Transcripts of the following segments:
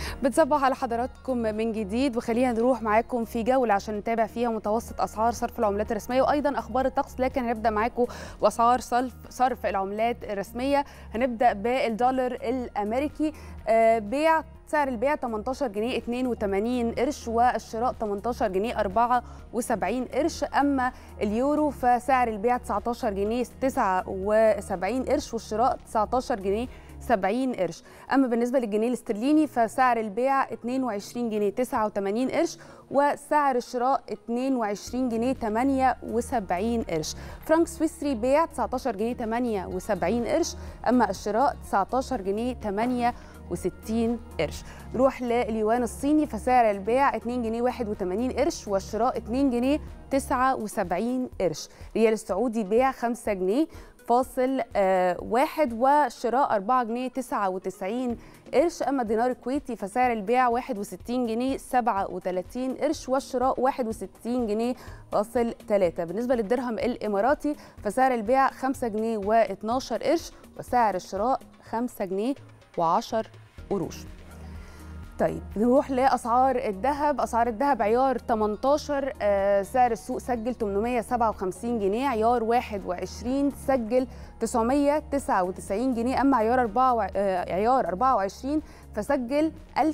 بتصبح على حضراتكم من جديد وخلينا نروح معاكم في جوله عشان نتابع فيها متوسط اسعار صرف العملات الرسميه وايضا اخبار الطقس لكن هنبدا معاكم باسعار صرف صرف العملات الرسميه هنبدا بالدولار الامريكي آه، بيع سعر البيع 18 جنيه 82 قرش والشراء 18 جنيه 74 قرش اما اليورو فسعر البيع 19 جنيه 79 قرش والشراء 19 جنيه 70 قرش اما بالنسبه للجنيه الاسترليني فسعر البيع 22 جنيه 89 قرش وسعر الشراء 22 جنيه 78 قرش فرنك سويسري بيع 19 جنيه 78 قرش اما الشراء 19 جنيه 8 و60 قرش نروح لليوان الصيني فسعر البيع 2 جنيه 81 قرش والشراء 2 جنيه 79 قرش ريال السعودي بيع 5 جنيه فاصل آه واحد وشراء 4 جنيه 99 قرش اما الدينار الكويتي فسعر البيع 61 جنيه 37 قرش والشراء 61 جنيه فاصل 3 بالنسبه للدرهم الاماراتي فسعر البيع 5 جنيه و12 قرش وسعر الشراء 5 جنيه و10 قروش طيب نروح لاسعار الذهب اسعار الذهب عيار 18 آه سعر السوق سجل 857 جنيه عيار 21 سجل 999 جنيه اما عيار 4 آه عيار 24 فسجل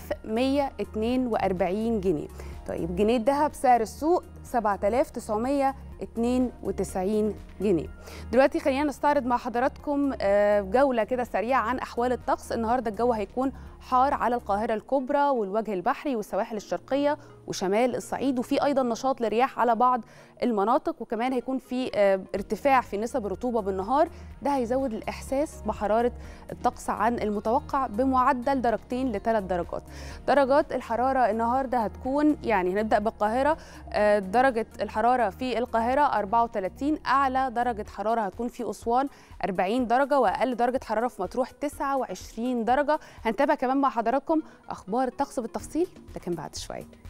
1142 جنيه طيب جنيه الذهب سعر السوق 7992 جنيه دلوقتي خلينا نستعرض مع حضراتكم جولة كده سريعة عن أحوال الطقس النهاردة الجو هيكون حار على القاهرة الكبرى والوجه البحري والسواحل الشرقية وشمال الصعيد وفي أيضا نشاط لرياح على بعض المناطق وكمان هيكون في ارتفاع في نسب الرطوبة بالنهار ده هيزود الإحساس بحرارة الطقس عن المتوقع بمعدل درجتين لثلاث درجات درجات الحرارة النهاردة هتكون يعني هنبدأ بالقاهرة درجة الحرارة في القاهرة 34 أعلى درجة حرارة هتكون في أسوان 40 درجة وأقل درجة حرارة في مطروح 29 درجة هنتابع كمان مع حضراتكم أخبار الطقس بالتفصيل لكن بعد شوية